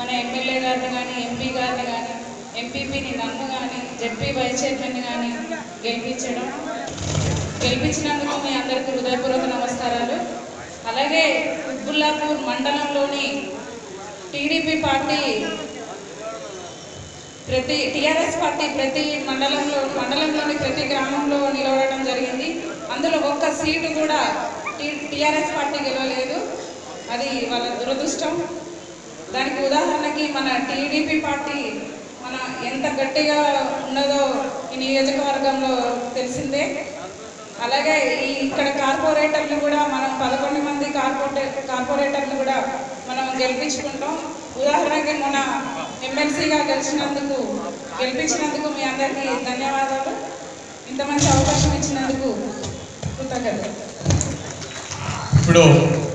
మన ఎమ్మెల్యే గారిని కానీ ఎంపీ గారిని కానీ ఎంపీపీని నన్ను కానీ జెడ్పీ వైస్ చైర్మన్ కానీ గెలిపించడం గెలిపించినందుకు మీ అందరికీ హృదయపూర్వక నమస్కారాలు అలాగే ఉబ్బుల్లాపూర్ మండలంలోని టీడీపీ పార్టీ ప్రతి టీఆర్ఎస్ పార్టీ ప్రతి మండలంలో మండలంలోని ప్రతి గ్రామంలో నిలవడం జరిగింది అందులో ఒక్క సీటు కూడా టీ టీఆర్ఎస్ పార్టీ గెలవలేదు అది వాళ్ళ దురదృష్టం దానికి ఉదాహరణకి మన టీడీపీ పార్టీ మన ఎంత గట్టిగా ఉన్నదో ఈ నియోజకవర్గంలో తెలిసిందే అలాగే ఈ ఇక్కడ కార్పొరేటర్లు కూడా మనం పదకొండు మంది కార్పొరే కార్పొరేటర్లు కూడా మనం గెలిపించుకుంటాం ఉదాహరణకి మన ఎమ్మెల్సీగా గెలిచినందుకు గెలిపించినందుకు మీ అందరికీ ధన్యవాదాలు ఇంత మంచి అవకాశం ఇచ్చినందుకు కృతజ్ఞతలు ఇప్పుడు